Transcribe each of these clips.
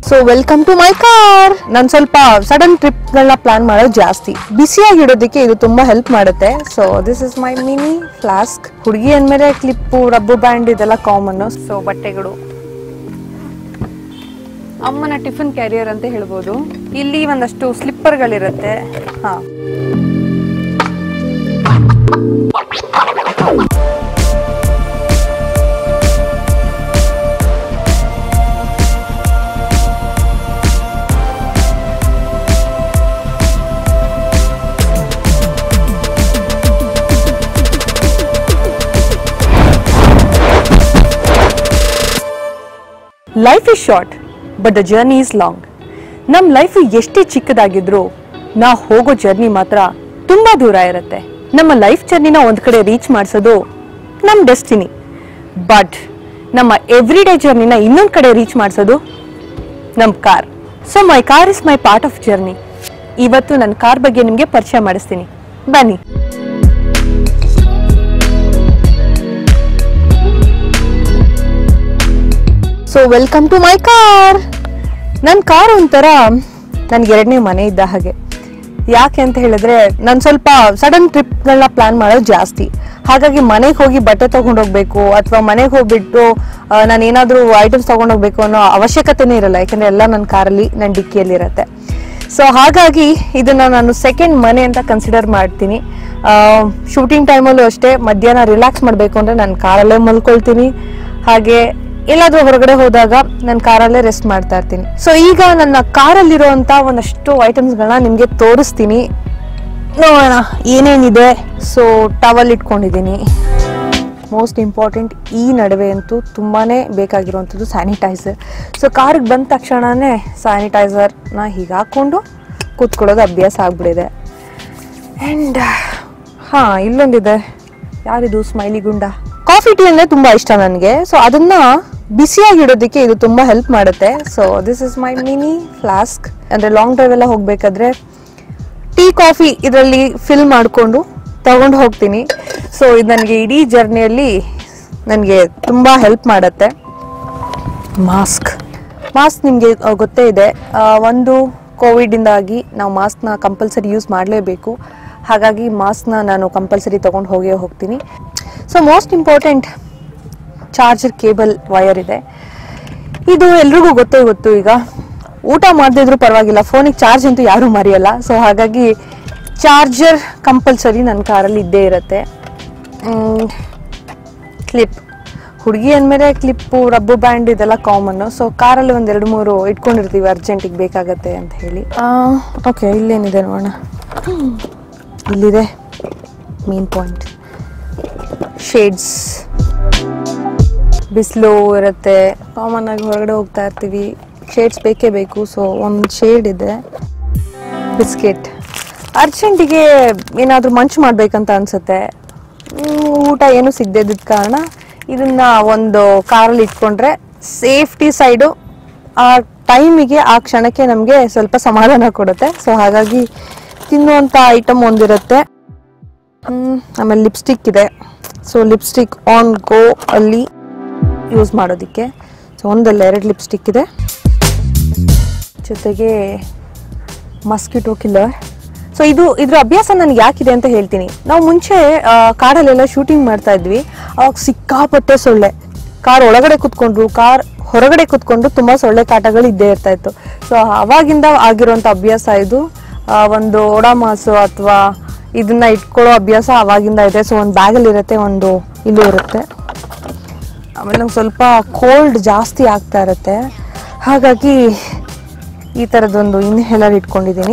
So welcome to my car ನಾನು ಸ್ವಲ್ಪ sudden ಟ್ರಿಪ್ಗಳನ್ನ plan ಮಾಡೋದು ಜಾಸ್ತಿ ಬಿಸಿಯಾಗಿ ಇಡೋದಕ್ಕೆ ಇದು ತುಂಬಾ ಹೆಲ್ಪ್ ಮಾಡುತ್ತೆ so this is my mini flask ಹುಡುಗಿ ಅಂದಮೇಲೆ ಕ್ಲಿಪ್ಪು ರಬ್ಬರ್ ಬ್ಯಾಂಡ್ ಇದೆಲ್ಲ ಕಾಮನ್ ಸೊ ಬಟ್ಟೆಗಳು ಅಮ್ಮನ ಟಿಫಿನ್ ಕ್ಯಾರಿಯರ್ ಅಂತ ಹೇಳ್ಬೋದು ಇಲ್ಲಿ ಒಂದಷ್ಟು ಸ್ಲಿಪ್ಪರ್ಗಳಿರುತ್ತೆ ಹಾ life is short but the journey is long ನಮ್ಮ ಲೈಫ್ ಎಷ್ಟೇ ಚಿಕ್ಕದಾಗಿದ್ರೂ ನಾವು ಹೋಗೋ ಜರ್ನಿ ಮಾತ್ರ ತುಂಬಾ ದೂರ ಇರುತ್ತೆ ನಮ್ಮ ಲೈಫ್ ಜರ್ನಿನ ಒಂದ್ ಕಡೆ ರೀಚ್ ಮಾಡಿಸೋದು ನಮ್ಮ ಡೆಸ್ಟಿನಿ ಬಟ್ ನಮ್ಮ ಎವ್ರಿ ಡೇ ಜರ್ನಿನ ಇನ್ನೊಂದ್ ಕಡೆ ರೀಚ್ ಮಾಡಿಸೋದು ನಮ್ಮ car so my car is my part of journey ಇವತ್ತು ನನ್ನ ಕಾರ್ ಬಗ್ಗೆ ನಿಮಗೆ ಪರಿಚಯ ಮಾಡಿಸ್ತೀನಿ ಬನ್ನಿ so welcome to my car ನನ್ನ ಕಾರ್ ಒಂಥರ ನನ್ಗೆ ಎರಡನೇ ಮನೆ ಇದ್ದ ಹಾಗೆ ಯಾಕೆ ಅಂತ ಹೇಳಿದ್ರೆ ನಾನು ಸ್ವಲ್ಪ ಸಡನ್ ಟ್ರಿಪ್ಗಳನ್ನ ಪ್ಲಾನ್ ಮಾಡೋದು ಜಾಸ್ತಿ ಹಾಗಾಗಿ ಮನೆಗೆ ಹೋಗಿ ಬಟ್ಟೆ ತಗೊಂಡೋಗ್ಬೇಕು ಅಥವಾ ಮನೆಗೆ ಹೋಗ್ಬಿಟ್ಟು ನಾನು ಏನಾದರೂ ಐಟಮ್ಸ್ ತಗೊಂಡೋಗ್ಬೇಕು ಅನ್ನೋ ಅವಶ್ಯಕತೆನೇ ಇರಲ್ಲ ಯಾಕಂದ್ರೆ ಎಲ್ಲ ನನ್ನ ಕಾರಲ್ಲಿ ನನ್ನ ಡಿಕ್ಕಿಯಲ್ಲಿ ಇರುತ್ತೆ ಸೊ ಹಾಗಾಗಿ ಇದನ್ನ ನಾನು ಸೆಕೆಂಡ್ ಮನೆ ಅಂತ ಕನ್ಸಿಡರ್ ಮಾಡ್ತೀನಿ ಶೂಟಿಂಗ್ ಟೈಮಲ್ಲೂ ಅಷ್ಟೇ ಮಧ್ಯಾಹ್ನ ರಿಲ್ಯಾಕ್ಸ್ ಮಾಡಬೇಕು ಅಂದ್ರೆ ನಾನು ಕಾರಲ್ಲೇ ಮಲ್ಕೊಳ್ತೀನಿ ಹಾಗೆ ಎಲ್ಲಾದ್ರೂ ಹೊರಗಡೆ ಹೋದಾಗ ನಾನು ಕಾರಲ್ಲೇ ರೆಸ್ಟ್ ಮಾಡ್ತಾ ಇರ್ತೀನಿ ಸೊ ಈಗ ನನ್ನ ಕಾರಲ್ಲಿರುವಂತ ಒಂದಷ್ಟು ಐಟಮ್ಸ್ಗಳನ್ನ ನಿಮಗೆ ತೋರಿಸ್ತೀನಿ ನೋಡೋಣ ಏನೇನಿದೆ ಸೊ ಟವಲ್ ಇಟ್ಕೊಂಡಿದ್ದೀನಿ ಮೋಸ್ಟ್ ಇಂಪಾರ್ಟೆಂಟ್ ಈ ನಡುವೆ ಅಂತೂ ತುಂಬಾ ಬೇಕಾಗಿರುವಂಥದ್ದು ಸ್ಯಾನಿಟೈಸರ್ ಸೊ ಕಾರಿಗೆ ಬಂದ ತಕ್ಷಣವೇ ಸ್ಯಾನಿಟೈಸರ್ನ ಹೀಗೆ ಹಾಕ್ಕೊಂಡು ಕೂತ್ಕೊಳ್ಳೋದು ಅಭ್ಯಾಸ ಆಗ್ಬಿಟ್ಟಿದೆ ಆ್ಯಂಡ್ ಹಾಂ ಇಲ್ಲೊಂದಿದೆ ಯಾರಿದು ಸ್ಮೈಲಿ ಗುಂಡ ಕಾಫಿ ಟೀ ಅಂದರೆ ತುಂಬ ಇಷ್ಟ ನನಗೆ ಸೊ ಅದನ್ನ ಬಿಸಿಯಾಗಿ ಇಡೋದಕ್ಕೆ ಇದು ತುಂಬ ಹೆಲ್ಪ್ ಮಾಡುತ್ತೆ so this is my mini flask ಅಂದರೆ ಲಾಂಗ್ ಡ್ರೈವ್ ಎಲ್ಲ ಹೋಗಬೇಕಾದ್ರೆ ಟೀ ಕಾಫಿ ಇದರಲ್ಲಿ ಫಿಲ್ ಮಾಡಿಕೊಂಡು ತಗೊಂಡು ಹೋಗ್ತೀನಿ ಸೊ ಇದು ನನಗೆ ಇಡೀ ಜರ್ನಿಯಲ್ಲಿ ನನಗೆ ತುಂಬ ಹೆಲ್ಪ್ ಮಾಡುತ್ತೆ ಮಾಸ್ಕ್ ಮಾಸ್ಕ್ ನಿಮಗೆ ಗೊತ್ತೇ ಇದೆ ಆ, ಒಂದು ಕೋವಿಡಿಂದಾಗಿ ನಾವು ಮಾಸ್ಕ್ನ ಕಂಪಲ್ಸರಿ ಯೂಸ್ ಮಾಡಲೇಬೇಕು ಹಾಗಾಗಿ ಮಾಸ್ಕ್ನ ನಾನು ಕಂಪಲ್ಸರಿ ತೊಗೊಂಡು ಹೋಗೇ ಹೋಗ್ತೀನಿ so most important charger cable wire ಇದೆ ಇದು ಎಲ್ರಿಗೂ ಗೊತ್ತೇ ಗೊತ್ತು ಈಗ ಊಟ ಮಾಡದಿದ್ರು ಪರವಾಗಿಲ್ಲ ಫೋನಿಗೆ ಚಾರ್ಜ್ ಅಂತೂ ಯಾರೂ ಮರೆಯಲ್ಲ ಸೊ ಹಾಗಾಗಿ ಚಾರ್ಜರ್ ಕಂಪಲ್ಸರಿ ನನ್ನ ಕಾರಲ್ಲಿ ಇದ್ದೇ ಇರುತ್ತೆ ಕ್ಲಿಪ್ ಹುಡುಗಿ ಅಂದಮೇಲೆ ಕ್ಲಿಪ್ಪು ರಬ್ಬರ್ ಬ್ಯಾಂಡ್ ಇದೆಲ್ಲ ಕಾಮನ್ನು ಸೊ ಕಾರಲ್ಲಿ ಒಂದು ಎರಡು ಮೂರು ಇಟ್ಕೊಂಡಿರ್ತೀವಿ ಅರ್ಜೆಂಟಿಗೆ ಬೇಕಾಗತ್ತೆ ಅಂತ ಹೇಳಿ ಓಕೆ ಇಲ್ಲೇನಿದೆ ನೋಡೋಣ ಹ್ಮ್. ಇಲ್ಲಿದೆ ಮೇನ್ ಪಾಯಿಂಟ್ ಶೇಡ್ಸ್ ಬಿಸಿಲು ಇರುತ್ತೆ ಕಾಮನ್ ಆಗಿ ಹೊರಗಡೆ ಹೋಗ್ತಾ ಇರ್ತೀವಿ ಶೇಡ್ಸ್ ಬೇಕೇ ಬೇಕು ಸೊ ಒಂದು ಶೇಡ್ ಇದೆ ಬಿಸ್ಕೆಟ್ ಅರ್ಜೆಂಟಿಗೆ ಏನಾದರೂ ಮಂಚ್ ಮಾಡ್ಬೇಕಂತ ಅನ್ಸುತ್ತೆ ಹ್ಮ್, ಊಟ ಏನು ಸಿಗದೆ ಇದ್ದ ಕಾರಣ ಇದನ್ನ ಒಂದು ಕಾರಲ್ಲಿ ಇಟ್ಕೊಂಡ್ರೆ ಸೇಫ್ಟಿ ಸೈಡು ಆ ಟೈಮಿಗೆ ಆ ಕ್ಷಣಕ್ಕೆ ನಮಗೆ ಸ್ವಲ್ಪ ಸಮಾಧಾನ ಕೊಡುತ್ತೆ ಸೊ ಹಾಗಾಗಿ ತಿನ್ನುವಂಥ ಐಟಮ್ ಒಂದಿರುತ್ತೆ ಹ್ಮ್, ಆಮೇಲೆ ಲಿಪ್ಸ್ಟಿಕ್ ಇದೆ ಸೊ ಲಿಪ್ಸ್ಟಿಕ್ ಆನ್ ಗೋ ಅಲ್ಲಿ ಯೂಸ್ ಮಾಡೋದಕ್ಕೆ ಸೊ ಒಂದಲ್ಲ ಎರಡು ಲಿಪ್ಸ್ಟಿಕ್ ಇದೆ ಜೊತೆಗೆ ಮಸ್ಕಿಟೋ ಕಿಲ್ಲರ್ ಸೊ ಇದು ಇದ್ರ ಅಭ್ಯಾಸ ನನಗೆ ಯಾಕಿದೆ ಅಂತ ಹೇಳ್ತೀನಿ ನಾವು ಮುಂಚೆ ಆ, ಕಾಡಲ್ಲೆಲ್ಲ ಶೂಟಿಂಗ್ ಮಾಡ್ತಾ ಇದ್ವಿ ಅವಾಗ ಸಿಕ್ಕಾಪಟ್ಟೆ ಸೊಳ್ಳೆ ಕಾರ್ ಒಳಗಡೆ ಕುತ್ಕೊಂಡ್ರು ಕಾರ್ ಹೊರಗಡೆ ಕುತ್ಕೊಂಡು ತುಂಬಾ ಸೊಳ್ಳೆ ಕಾಟಗಳು ಇದ್ದೇ ಇರ್ತಾ ಇತ್ತು ಸೊ ಅವಾಗಿಂದ ಆಗಿರುವಂತ ಅಭ್ಯಾಸ ಇದು ಆ, ಒಂದು ಒಡಾಮಾಸು ಅಥವಾ ಇದನ್ನ ಇಟ್ಕೊಳ್ಳೋ ಅಭ್ಯಾಸ ಅವಾಗಿಂದ ಇದೆ ಸೊ ಒಂದು ಬ್ಯಾಗಲ್ಲಿ ಇರುತ್ತೆ ಒಂದು ಇಲ್ಲೂ ಇರುತ್ತೆ ಆಮೇಲೆ ನಂಗೆ ಸ್ವಲ್ಪ ಕೋಲ್ಡ್ ಜಾಸ್ತಿ ಆಗ್ತಾ ಇರುತ್ತೆ ಹಾಗಾಗಿ ಈ ಥರದೊಂದು ಇನ್ಹೇಲರ್ ಇಟ್ಕೊಂಡಿದ್ದೀನಿ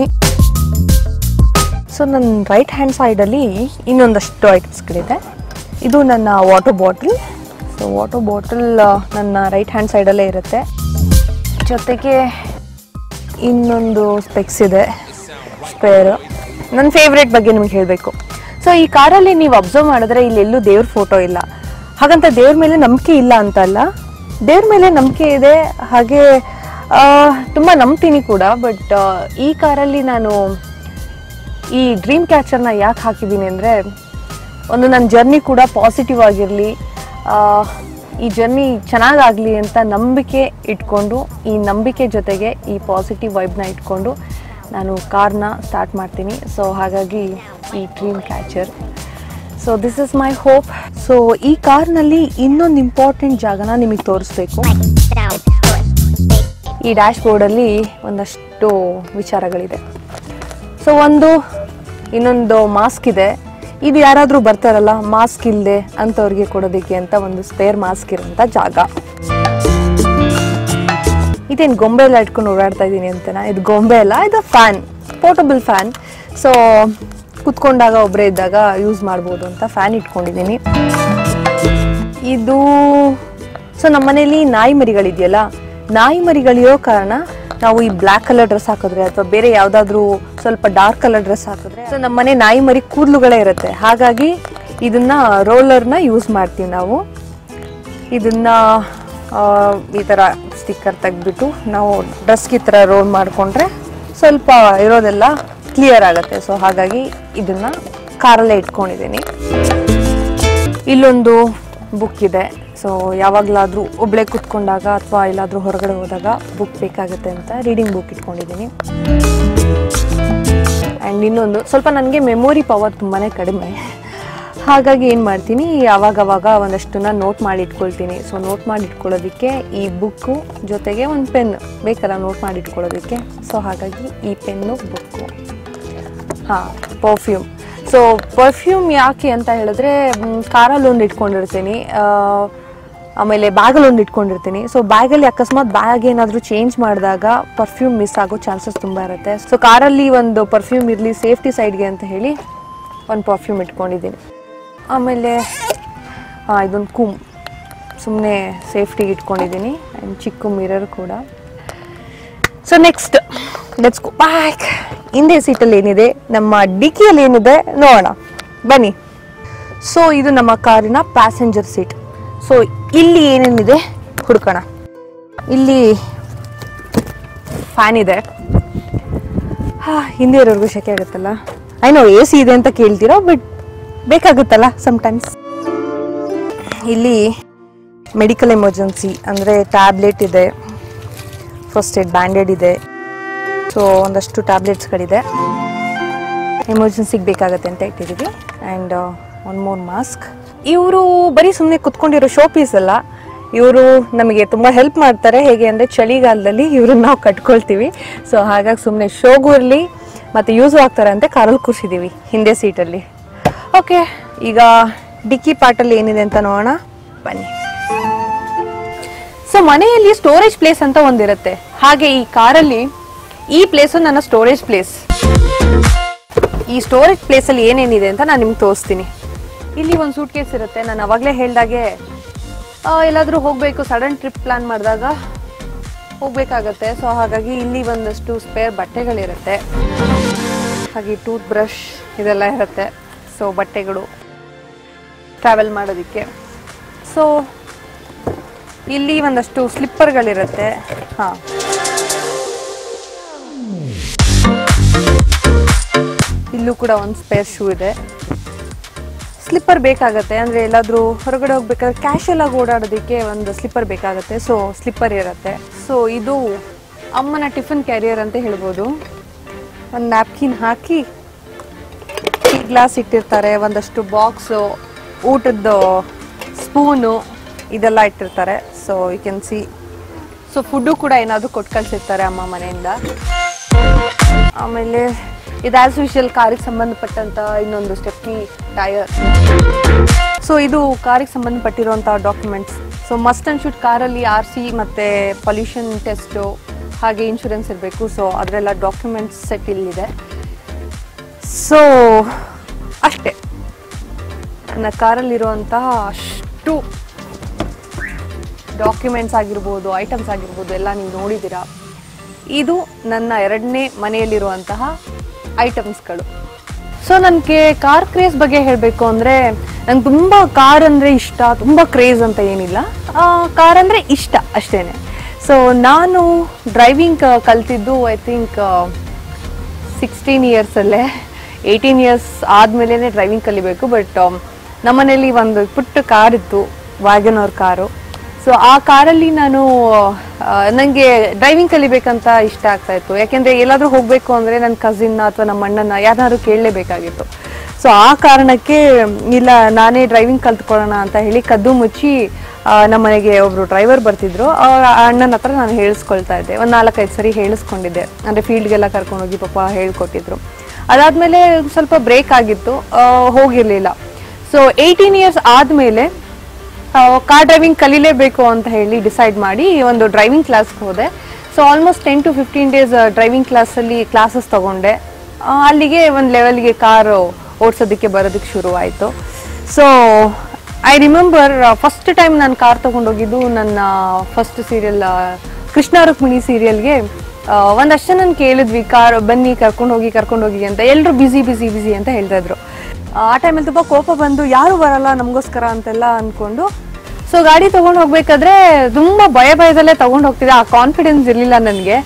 ಸೊ ನನ್ನ ರೈಟ್ ಹ್ಯಾಂಡ್ ಸೈಡಲ್ಲಿ ಇನ್ನೊಂದಷ್ಟು ಐಟಮ್ಸ್ಗಳಿದೆ ಇದು ನನ್ನ water bottle so water bottle ನನ್ನ ರೈಟ್ ಹ್ಯಾಂಡ್ ಸೈಡಲ್ಲೇ ಇರುತ್ತೆ ಜೊತೆಗೆ ಇನ್ನೊಂದು ಸ್ಪೆಕ್ಸ್ ಇದೆ ಸ್ಪೇರ್ ನನ್ನ ಫೇವ್ರೇಟ್ ಬಗ್ಗೆ ನಿಮ್ಗೆ ಹೇಳಬೇಕು ಸೊ ಈ ಕಾರಲ್ಲಿ ನೀವು ಅಬ್ಸರ್ವ್ ಮಾಡಿದ್ರೆ ಇಲ್ಲಿ ಎಲ್ಲೂ ದೇವ್ರ ಫೋಟೋ ಇಲ್ಲ ಹಾಗಂತ ದೇವ್ರ ಮೇಲೆ ನಂಬಿಕೆ ಇಲ್ಲ ಅಂತ ಅಲ್ಲ ದೇವ್ರ ಮೇಲೆ ನಂಬಿಕೆ ಇದೆ ಹಾಗೆ ಆ, ತುಂಬ ನಂಬ್ತೀನಿ ಕೂಡ ಬಟ್ ಈ ಕಾರಲ್ಲಿ ನಾನು ಈ ಡ್ರೀಮ್ ಕ್ಯಾಚರ್ನ ಯಾಕೆ ಹಾಕಿದ್ದೀನಿ ಅಂದರೆ ಒಂದು ನನ್ನ ಜರ್ನಿ ಕೂಡ ಪಾಸಿಟಿವ್ ಆಗಿರಲಿ ಈ ಜರ್ನಿ ಚೆನ್ನಾಗಾಗಲಿ ಅಂತ ನಂಬಿಕೆ ಇಟ್ಕೊಂಡು ಈ ನಂಬಿಕೆ ಜೊತೆಗೆ ಈ ಪಾಸಿಟಿವ್ ವೈಬ್ನ ಇಟ್ಕೊಂಡು ನಾನು ಕಾರ್ನ ಸ್ಟಾರ್ಟ್ ಮಾಡ್ತೀನಿ ಸೊ ಹಾಗಾಗಿ ಈ dream catcher so this is my hope so ಈ ಕಾರ್ನಲ್ಲಿ ಇನ್ನೊಂದು ಇಂಪಾರ್ಟೆಂಟ್ ಜಾಗನ ನಿಮಗೆ ತೋರಿಸ್ಬೇಕು ಈ ಡ್ಯಾಶ್ ಬೋರ್ಡಲ್ಲಿ ಒಂದಷ್ಟು ವಿಚಾರಗಳಿದೆ ಸೊ ಒಂದು ಇನ್ನೊಂದು ಮಾಸ್ಕ್ ಇದೆ ಇದು ಯಾರಾದರೂ ಬರ್ತಾರಲ್ಲ ಮಾಸ್ಕ್ ಇಲ್ಲದೆ ಅಂಥವ್ರಿಗೆ ಕೊಡೋದಕ್ಕೆ ಅಂತ ಒಂದು ಸ್ಪೇರ್ ಮಾಸ್ಕ್ ಇರೋಂಥ ಜಾಗ ಇದೇನು ಗೊಂಬೆ ಎಲ್ಲ ಇಟ್ಕೊಂಡು ಓಡಾಡ್ತಾ ಇದ್ದೀನಿ ಅಂತನಾ ಇದು ಗೊಂಬೆ ಅಲ್ಲ ಇದು ಫ್ಯಾನ್ ಪೋರ್ಟಬಲ್ ಫ್ಯಾನ್ ಸೊ ಕುತ್ಕೊಂಡಾಗ ಒಬ್ಬರೇ ಇದ್ದಾಗ ಯೂಸ್ ಮಾಡ್ಬೋದು ಅಂತ ಫ್ಯಾನ್ ಇಟ್ಕೊಂಡಿದ್ದೀನಿ ಇದು ಸೊ ನಮ್ಮ ಮನೇಲಿ ನಾಯಿ ಮರಿಗಳಿದೆಯಲ್ಲ ನಾಯಿ ಮರಿಗಳಿರೋ ಕಾರಣ ನಾವು ಈ ಬ್ಲ್ಯಾಕ್ ಕಲರ್ ಡ್ರೆಸ್ ಹಾಕಿದ್ರೆ ಅಥವಾ ಬೇರೆ ಯಾವುದಾದ್ರೂ ಸ್ವಲ್ಪ ಡಾರ್ಕ್ ಕಲರ್ ಡ್ರೆಸ್ ಹಾಕಿದ್ರೆ ಸೊ ನಮ್ಮ ಮನೆ ನಾಯಿ ಮರಿ ಕೂದಲುಗಳೇ ಇರುತ್ತೆ ಹಾಗಾಗಿ ಇದನ್ನ ರೋಲರ್ನ ಯೂಸ್ ಮಾಡ್ತೀವಿ ನಾವು ಇದನ್ನ ಆ, ಈ ಥರ ಸ್ಟಿಕ್ಕರ್ ತೆಗೆದ್ಬಿಟ್ಟು ನಾವು ಡ್ರೆಸ್ಗೆ ಈ ಥರ ರೋಲ್ ಮಾಡಿಕೊಂಡ್ರೆ ಸ್ವಲ್ಪ ಇರೋದೆಲ್ಲ ಕ್ಲಿಯರ್ ಆಗುತ್ತೆ ಸೊ ಹಾಗಾಗಿ ಇದನ್ನ ಕಾರಲ್ಲೇ ಇಟ್ಕೊಂಡಿದ್ದೀನಿ ಇಲ್ಲೊಂದು ಬುಕ್ ಇದೆ ಸೊ ಯಾವಾಗಲಾದರೂ ಒಬ್ಳೆ ಕುತ್ಕೊಂಡಾಗ ಅಥವಾ ಎಲ್ಲಾದರೂ ಹೊರಗಡೆ ಹೋದಾಗ ಬುಕ್ ಬೇಕಾಗುತ್ತೆ ಅಂತ ರೀಡಿಂಗ್ ಬುಕ್ ಇಟ್ಕೊಂಡಿದ್ದೀನಿ ಆ್ಯಂಡ್ ಇನ್ನೊಂದು ಸ್ವಲ್ಪ ನನಗೆ ಮೆಮೊರಿ ಪವರ್ ತುಂಬಾ ಕಡಿಮೆ ಹಾಗಾಗಿ ಏನು ಮಾಡ್ತೀನಿ ಆವಾಗವಾಗ ಒಂದಷ್ಟನ್ನ ನೋಟ್ ಮಾಡಿ ಇಟ್ಕೊಳ್ತೀನಿ ಸೊ ನೋಟ್ ಮಾಡಿ ಇಟ್ಕೊಳ್ಳೋದಕ್ಕೆ ಈ ಬುಕ್ಕು ಜೊತೆಗೆ ಒಂದು ಪೆನ್ ಬೇಕಲ್ಲ ನೋಟ್ ಮಾಡಿ ಇಟ್ಕೊಳ್ಳೋದಕ್ಕೆ ಸೊ ಹಾಗಾಗಿ ಈ ಪೆನ್ನು ಬುಕ್ಕು ಹಾಂ ಪರ್ಫ್ಯೂಮ್ ಸೊ ಪರ್ಫ್ಯೂಮ್ ಯಾಕೆ ಅಂತ ಹೇಳಿದ್ರೆ ಕಾರಲ್ಲಿ ಒಂದು ಇಟ್ಕೊಂಡಿರ್ತೀನಿ ಆ, ಆಮೇಲೆ ಬ್ಯಾಗಲ್ಲಿ ಒಂದು ಇಟ್ಕೊಂಡಿರ್ತೀನಿ ಸೊ ಬ್ಯಾಗಲ್ಲಿ ಅಕಸ್ಮಾತ್ ಬ್ಯಾಗ್ ಏನಾದರೂ ಚೇಂಜ್ ಮಾಡಿದಾಗ ಪರ್ಫ್ಯೂಮ್ ಮಿಸ್ ಆಗೋ ಚಾನ್ಸಸ್ ತುಂಬ ಇರುತ್ತೆ ಸೊ ಕಾರಲ್ಲಿ ಒಂದು ಪರ್ಫ್ಯೂಮ್ ಇರಲಿ ಸೇಫ್ಟಿ ಸೈಡ್ಗೆ ಅಂತ ಹೇಳಿ ಒಂದು ಪರ್ಫ್ಯೂಮ್ ಇಟ್ಕೊಂಡಿದ್ದೀನಿ ಆಮೇಲೆ ಹಾಂ ಇದೊಂದು ಕುಮ್ ಸುಮ್ಮನೆ ಸೇಫ್ಟಿಗೆ ಇಟ್ಕೊಂಡಿದ್ದೀನಿ ಆ್ಯಂಡ್ ಚಿಕ್ಕ ಮಿರರ್ ಕೂಡ so next let's go back ಹಿಂದೆ ಸೀಟಲ್ಲಿ ಏನಿದೆ ನಮ್ಮ ಡಿಕ್ಕಿಯಲ್ಲಿ ಏನಿದೆ ನೋಡೋಣ ಬನ್ನಿ ಸೊ ಇದು ನಮ್ಮ ಕಾರಿನ ಪ್ಯಾಸೆಂಜರ್ ಸೀಟ್ ಸೊ ಇಲ್ಲಿ ಏನೇನಿದೆ ಹುಡ್ಕೋಣ ಇಲ್ಲಿ ಫ್ಯಾನ್ ಇದೆ ಹಾ ಹಿಂದೆ ಇರೋರ್ಗು ಶೆಕೆ ಆಗುತ್ತಲ್ಲ ಐನೋ ಎ ಸಿ ಇದೆ ಅಂತ ಕೇಳ್ತೀರಾ ಬಟ್ ಬೇಕಾಗುತ್ತಲ್ಲ ಸಮ್ಟೈಮ್ಸ್ ಇಲ್ಲಿ ಮೆಡಿಕಲ್ ಎಮರ್ಜೆನ್ಸಿ ಅಂದರೆ ಟ್ಯಾಬ್ಲೆಟ್ ಇದೆ ಫಸ್ಟ್ ಏಡ್ ಬ್ಯಾಂಡೆಡ್ ಇದೆ ಸೊ ಒಂದಷ್ಟು ಟ್ಯಾಬ್ಲೆಟ್ಸ್ಗಳಿದೆ ಎಮರ್ಜೆನ್ಸಿಗೆ ಬೇಕಾಗತ್ತೆ ಅಂತ ಇಟ್ಟಿದ್ದೀವಿ ಆ್ಯಂಡ್ ಒನ್ ಮೋರ್ ಮಾಸ್ಕ್ ಇವರು ಬರೀ ಸುಮ್ಮನೆ ಕುತ್ಕೊಂಡಿರೋ ಶೋ ಪೀಸ್ ಅಲ್ಲ ಇವರು ನಮಗೆ ತುಂಬ ಹೆಲ್ಪ್ ಮಾಡ್ತಾರೆ ಹೇಗೆ ಅಂದರೆ ಚಳಿಗಾಲದಲ್ಲಿ ಇವ್ರನ್ನ ನಾವು ಕಟ್ಕೊಳ್ತೀವಿ ಸೊ ಹಾಗಾಗಿ ಸುಮ್ಮನೆ ಶೋಗೂ ಇರಲಿ ಮತ್ತು ಯೂಸು ಆಗ್ತಾರೆ ಅಂತ ಕಾರಲ್ಲಿ ಕೂರಿಸಿದ್ದೀವಿ ಹಿಂದೆ ಸೀಟಲ್ಲಿ ಓಕೆ ಈಗ ಡಿಕ್ಕಿ ಪಾಟಲ್ಲಿ ಏನಿದೆ ಅಂತ ನೋಡೋಣ ಬನ್ನಿ ಸೊ ಮನೆಯಲ್ಲಿ ಸ್ಟೋರೇಜ್ ಪ್ಲೇಸ್ ಅಂತ ಒಂದಿರುತ್ತೆ ಹಾಗೆ ಈ ಕಾರಲ್ಲಿ ಈ ಪ್ಲೇಸು ನನ್ನ ಸ್ಟೋರೇಜ್ ಪ್ಲೇಸ್ ಈ ಸ್ಟೋರೇಜ್ ಪ್ಲೇಸಲ್ಲಿ ಏನೇನಿದೆ ಅಂತ ನಾನು ನಿಮ್ಗೆ ತೋರಿಸ್ತೀನಿ ಇಲ್ಲಿ ಒಂದು ಸೂಟ್ ಕೇಸ್ ಇರುತ್ತೆ ನಾನು ಅವಾಗಲೇ ಹೇಳ್ದಾಗೆ ಆ, ಎಲ್ಲಾದ್ರೂ ಹೋಗಬೇಕು ಸಡನ್ ಟ್ರಿಪ್ ಪ್ಲಾನ್ ಮಾಡಿದಾಗ ಹೋಗ್ಬೇಕಾಗತ್ತೆ ಸೊ ಹಾಗಾಗಿ ಇಲ್ಲಿ ಒಂದಷ್ಟು ಸ್ಪೇರ್ ಬಟ್ಟೆಗಳಿರುತ್ತೆ ಹಾಗೆ ಟೂತ್ ಬ್ರಷ್ ಇದೆಲ್ಲ ಇರುತ್ತೆ ಸೊ ಬಟ್ಟೆಗಳು ಟ್ರಾವೆಲ್ ಮಾಡೋದಕ್ಕೆ ಸೊ ಇಲ್ಲಿ ಒಂದಷ್ಟು ಸ್ಲಿಪ್ಪರ್ಗಳಿರುತ್ತೆ ಹಾಂ ಇಲ್ಲೂ ಕೂಡ ಒಂದು ಸ್ಪೇರ್ ಶೂ ಇದೆ ಸ್ಲಿಪ್ಪರ್ ಬೇಕಾಗತ್ತೆ ಅಂದರೆ ಎಲ್ಲಾದರೂ ಹೊರಗಡೆ ಹೋಗ್ಬೇಕಾದ್ರೆ ಕ್ಯಾಶುಯಲ್ ಆಗಿ ಓಡಾಡೋದಕ್ಕೆ ಒಂದು ಸ್ಲಿಪ್ಪರ್ ಬೇಕಾಗುತ್ತೆ ಸೊ ಸ್ಲಿಪ್ಪರ್ ಇರುತ್ತೆ ಸೊ ಇದು ಅಮ್ಮನ ಟಿಫಿನ್ ಕ್ಯಾರಿಯರ್ ಅಂತ ಹೇಳ್ಬೋದು ಒಂದು ನ್ಯಾಪ್ಕಿನ್ ಹಾಕಿ ಟೀ ಗ್ಲಾಸ್ ಇಟ್ಟಿರ್ತಾರೆ ಒಂದಷ್ಟು ಬಾಕ್ಸು ಊಟದ್ದು ಸ್ಪೂನು ಇದೆಲ್ಲ ಇಟ್ಟಿರ್ತಾರೆ so you can see so food ಕೂಡ ಏನಾದರೂ ಕೊಟ್ಟು ಕಳ್ಸಿರ್ತಾರೆ ಅಮ್ಮ ಮನೆಯಿಂದ ಆಮೇಲೆ ಇದು ಆಸ್ ಯೂಶುವಲ್ ಕಾರಿಗೆ ಸಂಬಂಧಪಟ್ಟಂತ ಇನ್ನೊಂದು ಸ್ಟೆಪ್ನಿ ಟೈರ್ ಸೊ ಇದು ಕಾರಿಗೆ ಸಂಬಂಧಪಟ್ಟಿರುವಂಥ documents so must and should ಕಾರಲ್ಲಿ ಆರ್ ಸಿ ಮತ್ತು ಪೊಲ್ಯೂಷನ್ ಟೆಸ್ಟು ಹಾಗೆ ಇನ್ಶೂರೆನ್ಸ್ ಇರಬೇಕು ಸೊ ಅದರೆಲ್ಲ ಡಾಕ್ಯುಮೆಂಟ್ಸ್ ಸೆಟ್ ಇಲ್ಲಿದೆ ಸೊ ಅಷ್ಟೇ ನನ್ನ ಕಾರಲ್ಲಿರುವಂತಹ ಅಷ್ಟು ಡಾಕ್ಯುಮೆಂಟ್ಸ್ ಆಗಿರ್ಬೋದು ಐಟಮ್ಸ್ ಆಗಿರ್ಬೋದು ಎಲ್ಲ ನೀವು ನೋಡಿದ್ದೀರಾ ಇದು ನನ್ನ ಎರಡನೇ ಮನೆಯಲ್ಲಿರುವಂತಹ ಐಟಮ್ಸ್ಗಳು ಸೊ ನನಗೆ ಕಾರ್ ಕ್ರೇಜ್ ಬಗ್ಗೆ ಹೇಳಬೇಕು ಅಂದರೆ ನಂಗೆ ತುಂಬ ಕಾರ್ ಅಂದರೆ ಇಷ್ಟ ತುಂಬ ಕ್ರೇಜ್ ಅಂತ ಏನಿಲ್ಲ ಕಾರ್ ಅಂದರೆ ಇಷ್ಟ ಅಷ್ಟೇ ಸೊ ನಾನು ಡ್ರೈವಿಂಗ್ ಕಲ್ತಿದ್ದು ಐ ಥಿಂಕ್ ಸಿಕ್ಸ್ಟೀನ್ ಇಯರ್ಸಲ್ಲೇ ಏಯ್ಟೀನ್ ಇಯರ್ಸ್ ಆದಮೇಲೆ ಡ್ರೈವಿಂಗ್ ಕಲಿಬೇಕು ಬಟ್ ನಮ್ಮನೇಲಿ ಒಂದು ಪುಟ್ಟ ಕಾರ್ ಇತ್ತು ವ್ಯಾಗನ್ ಅವ್ರ ಕಾರು ಸೊ ಆ ಕಾರಲ್ಲಿ ನಾನು ನನಗೆ ಡ್ರೈವಿಂಗ್ ಕಲಿಬೇಕಂತ ಇಷ್ಟ ಆಗ್ತಾ ಇತ್ತು ಯಾಕೆಂದರೆ ಎಲ್ಲಾದರೂ ಹೋಗಬೇಕು ಅಂದರೆ ನನ್ನ ಕಸಿನ್ನ ಅಥವಾ ನಮ್ಮ ಅಣ್ಣನ ಯಾರನ್ನಾದ್ರು ಕೇಳಲೇಬೇಕಾಗಿತ್ತು ಸೊ ಆ ಕಾರಣಕ್ಕೆ ಇಲ್ಲ ನಾನೇ ಡ್ರೈವಿಂಗ್ ಕಲ್ತ್ಕೊಳ್ಳೋಣ ಅಂತ ಹೇಳಿ ಕದ್ದು ಮುಚ್ಚಿ ಆ, ನಮ್ಮ ಮನೆಗೆ ಒಬ್ರು ಡ್ರೈವರ್ ಬರ್ತಿದ್ರು ಅವ್ರ ಅಣ್ಣನ ಹತ್ರ ನಾನು ಹೇಳಿಸ್ಕೊಳ್ತಾ ಇದ್ದೆ ಒಂದು ನಾಲ್ಕೈದು ಸರಿ ಹೇಳಿಸ್ಕೊಂಡಿದ್ದೆ ಅಂದರೆ ಫೀಲ್ಡ್ಗೆಲ್ಲ ಕರ್ಕೊಂಡೋಗಿ ಪಾಪ ಹೇಳ್ಕೊಟ್ಟಿದ್ರು ಅದಾದಮೇಲೆ ಸ್ವಲ್ಪ ಬ್ರೇಕ್ ಆಗಿತ್ತು ಆ, ಹೋಗಿರ್ಲಿಲ್ಲ ಸೊ ಏಯ್ಟೀನ್ ಇಯರ್ಸ್ ಆದಮೇಲೆ ಕಾರ್ ಡ್ರೈವಿಂಗ್ ಕಲಿಲೇಬೇಕು ಅಂತ ಹೇಳಿ ಡಿಸೈಡ್ ಮಾಡಿ ಒಂದು ಡ್ರೈವಿಂಗ್ ಕ್ಲಾಸ್ಗೆ ಹೋದೆ so almost ten to fifteen days driving ಕ್ಲಾಸಲ್ಲಿ ಕ್ಲಾಸಸ್ ತಗೊಂಡೆ ಆ, ಅಲ್ಲಿಗೆ ಒಂದು ಲೆವೆಲ್ಗೆ ಕಾರು ಓಡಿಸೋದಕ್ಕೆ ಬರೋದಕ್ಕೆ ಶುರುವಾಯಿತು so I remember first time ನಾನು ಕಾರ್ ತೊಗೊಂಡೋಗಿದ್ದು ನನ್ನ ಫಸ್ಟ್ ಸೀರಿಯಲ್ ಕೃಷ್ಣ ರುಕ್ಮಿಣಿ ಸೀರಿಯಲ್ಗೆ ಒಂದಷ್ಟು ಜನ ಕೇಳಿದ್ವಿ ಕಾರ್ ಬನ್ನಿ ಕರ್ಕೊಂಡು ಹೋಗಿ ಕರ್ಕೊಂಡು ಹೋಗಿ ಅಂತ ಎಲ್ಲರೂ ಬಿಸಿ ಬಿಸಿ ಬಿಸಿ ಅಂತ ಹೇಳ್ತಾ ಇದ್ರು ಆ ಟೈಮಲ್ಲಿ ತುಂಬ ಕೋಪ ಬಂದು ಯಾರು ಬರಲ್ಲ ನಮಗೋಸ್ಕರ ಅಂತೆಲ್ಲ ಅಂದ್ಕೊಂಡು ಸೊ ಗಾಡಿ ತೊಗೊಂಡು ಹೋಗ್ಬೇಕಾದ್ರೆ ತುಂಬ ಭಯ ಭಯದಲ್ಲೇ ತೊಗೊಂಡು ಹೋಗ್ತಿದ್ದೆ ಆ ಕಾನ್ಫಿಡೆನ್ಸ್ ಇರಲಿಲ್ಲ ನನಗೆ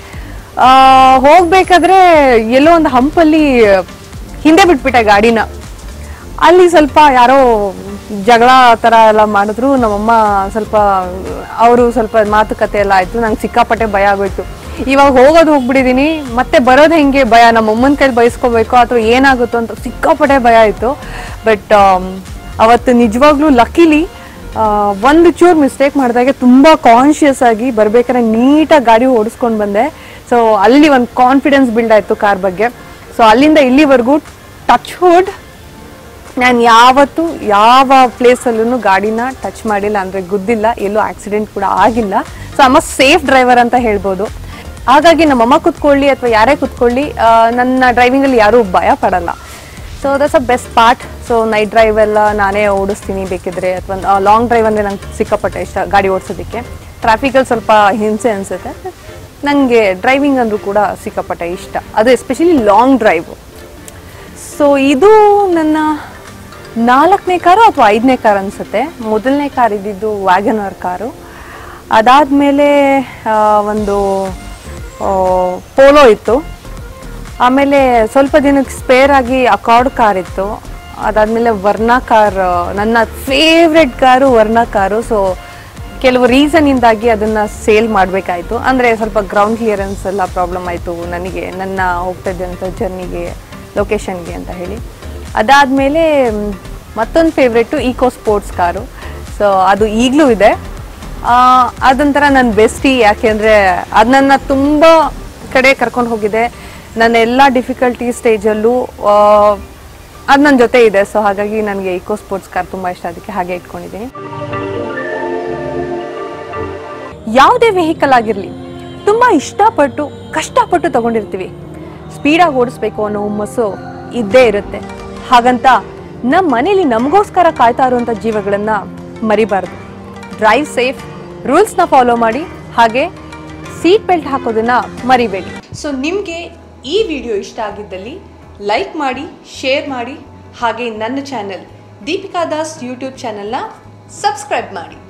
ಹೋಗ್ಬೇಕಾದ್ರೆ ಎಲ್ಲೋ ಒಂದು ಹಂಪಲ್ಲಿ ಹಿಂದೆ ಬಿಟ್ಬಿಟ್ಟೆ ಗಾಡಿನ ಅಲ್ಲಿ ಸ್ವಲ್ಪ ಯಾರೋ ಜಗಳ ಥರ ಎಲ್ಲ ಮಾಡಿದ್ರು ನಮ್ಮಮ್ಮ ಸ್ವಲ್ಪ ಅವರು ಸ್ವಲ್ಪ ಮಾತುಕತೆ ಎಲ್ಲ ಆಯಿತು ನಂಗೆ ಸಿಕ್ಕಾಪಟ್ಟೆ ಭಯ ಆಗೋಯ್ತು ಇವಾಗ ಹೋಗೋದು ಹೋಗ್ಬಿಟ್ಟಿದ್ದೀನಿ ಮತ್ತೆ ಬರೋದು ಹೆಂಗೆ ಭಯ ನಮ್ಮ ಅಮ್ಮನ ಕೈಲಿ ಬಯಸ್ಕೋಬೇಕು ಅಥವಾ ಏನಾಗುತ್ತೋ ಅಂತ ಸಿಕ್ಕಾಪಟ್ಟೆ ಭಯ ಆಯಿತು ಬಟ್ ಅವತ್ತು ನಿಜವಾಗ್ಲೂ ಲಕ್ಕಿಲಿ ಒಂದು ಚೂರು ಮಿಸ್ಟೇಕ್ ಮಾಡಿದಾಗೆ ತುಂಬ ಕಾನ್ಷಿಯಸ್ ಆಗಿ ಬರ್ಬೇಕಾದ್ರೆ ನೀಟಾಗಿ ಗಾಡಿ ಓಡಿಸ್ಕೊಂಡು ಬಂದೆ ಸೊ ಅಲ್ಲಿ ಒಂದು ಕಾನ್ಫಿಡೆನ್ಸ್ ಬಿಲ್ಡ್ ಆಯಿತು ಕಾರ್ ಬಗ್ಗೆ ಸೊ ಅಲ್ಲಿಂದ ಇಲ್ಲಿವರೆಗೂ ಟಚ್ ವುಡ್ ನಾನು ಯಾವತ್ತೂ ಯಾವ ಪ್ಲೇಸಲ್ಲೂ ಗಾಡಿನ ಟಚ್ ಮಾಡಿಲ್ಲ ಅಂದರೆ ಗುದ್ದಿಲ್ಲ ಎಲ್ಲೂ ಆಕ್ಸಿಡೆಂಟ್ ಕೂಡ ಆಗಿಲ್ಲ ಸೊ ಅಮ್ಮ ಸೇಫ್ ಡ್ರೈವರ್ ಅಂತ ಹೇಳ್ಬೋದು ಹಾಗಾಗಿ ನಮ್ಮಮ್ಮ ಕುತ್ಕೊಳ್ಳಿ ಅಥವಾ ಯಾರೇ ಕುತ್ಕೊಳ್ಳಿ ಆ, ನನ್ನ ಡ್ರೈವಿಂಗಲ್ಲಿ ಯಾರೂ ಭಯ ಪಡಲ್ಲ so that's a best part so night drive ಎಲ್ಲ ನಾನೇ ಓಡಿಸ್ತೀನಿ ಬೇಕಿದ್ರೆ ಅಥವಾ ಲಾಂಗ್ ಡ್ರೈವ್ ಅಂದರೆ ನಂಗೆ ಸಿಕ್ಕಾಪಟ್ಟೆ ಇಷ್ಟ ಗಾಡಿ ಓಡಿಸೋದಕ್ಕೆ ಟ್ರಾಫಿಕಲ್ಲಿ ಸ್ವಲ್ಪ ಹಿಂಸೆ ಅನಿಸುತ್ತೆ ನನಗೆ ಡ್ರೈವಿಂಗ್ ಅಂದರೂ ಕೂಡ ಸಿಕ್ಕಾಪಟ್ಟೆ ಇಷ್ಟ ಅದು ಎಸ್ಪೆಷಲಿ ಲಾಂಗ್ ಡ್ರೈವ್ ಸೊ ಇದು ನನ್ನ ನಾಲ್ಕನೇ ಕಾರು ಅಥವಾ ಐದನೇ ಕಾರ್ ಅನಿಸುತ್ತೆ ಮೊದಲನೇ ಕಾರ್ ಇದ್ದಿದ್ದು ವ್ಯಾಗನರ್ ಕಾರು ಅದಾದಮೇಲೆ ಒಂದು ಪೋಲೋ ಇತ್ತು ಆಮೇಲೆ ಸ್ವಲ್ಪ ದಿನಕ್ಕೆ ಸ್ಪೇರ್ ಆಗಿ ಅಕಾರ್ಡ್ ಕಾರ್ ಇತ್ತು ಅದಾದಮೇಲೆ ವರ್ಣ ಕಾರ್ ನನ್ನ favourite car Verna car so ಕೆಲವು ರೀಸನ್ನಿಂದಾಗಿ ಅದನ್ನು ಸೇಲ್ ಮಾಡಬೇಕಾಯಿತು ಅಂದರೆ ಸ್ವಲ್ಪ ಗ್ರೌಂಡ್ ಕ್ಲಿಯರೆನ್ಸ್ ಎಲ್ಲ ಪ್ರಾಬ್ಲಮ್ ಆಯಿತು ನನಗೆ ನನ್ನ ಹೋಗ್ತಾ ಇದ್ದಂಥ ಜರ್ನಿಗೆ ಲೊಕೇಶನ್ಗೆ ಅಂತ ಹೇಳಿ ಅದಾದಮೇಲೆ ಮತ್ತೊಂದು favourite eco sports car so ಅದು ಈಗಲೂ ಇದೆ ಆ, ಅದೊಂಥರ ನನ್ನ ಬೆಸ್ಟಿ ಯಾಕೆಂದರೆ ಅದು ನನ್ನ ತುಂಬ ಕಡೆ ಕರ್ಕೊಂಡು ಹೋಗಿದೆ ನನ್ನ ಎಲ್ಲ ಡಿಫಿಕಲ್ಟಿ ಸ್ಟೇಜಲ್ಲೂ ಅದು ನನ್ನ ಜೊತೆ ಇದೆ ಸೊ ಹಾಗಾಗಿ ನನಗೆ ಈಕೋ ಸ್ಪೋರ್ಟ್ಸ್ ಕಾರ್ ತುಂಬ ಇಷ್ಟ ಅದಕ್ಕೆ ಹಾಗೆ ಇಟ್ಕೊಂಡಿದ್ದೀನಿ ಯಾವುದೇ ವೆಹಿಕಲ್ ಆಗಿರಲಿ ತುಂಬ ಇಷ್ಟಪಟ್ಟು ಕಷ್ಟಪಟ್ಟು ತಗೊಂಡಿರ್ತೀವಿ ಸ್ಪೀಡಾಗಿ ಓಡಿಸ್ಬೇಕು ಅನ್ನೋ ಹುಮ್ಮಸ್ಸು ಇದ್ದೇ ಇರುತ್ತೆ ಹಾಗಂತ ನಮ್ಮ ಮನೇಲಿ ನಮಗೋಸ್ಕರ ಕಾಯ್ತಾ ಇರುವಂಥ ಜೀವಗಳನ್ನ ಮರಿಬಾರ್ದು ಡ್ರೈವ್ ಸೇಫ್ ರೂಲ್ಸ್ನ ಫಾಲೋ ಮಾಡಿ ಹಾಗೆ ಸೀಟ್ ಬೆಲ್ಟ್ ಹಾಕೋದನ್ನ ಮರಿಬೇಡಿ ಸೊ ನಿಮಗೆ ಈ ವಿಡಿಯೋ ಇಷ್ಟ ಆಗಿದ್ದಲ್ಲಿ ಲೈಕ್ ಮಾಡಿ ಶೇರ್ ಮಾಡಿ ಹಾಗೆ ನನ್ನ ಚಾನೆಲ್ ದೀಪಿಕಾ ದಾಸ್ ಯೂಟ್ಯೂಬ್ ಚಾನೆಲ್ನ ಸಬ್ಸ್ಕ್ರೈಬ್ ಮಾಡಿ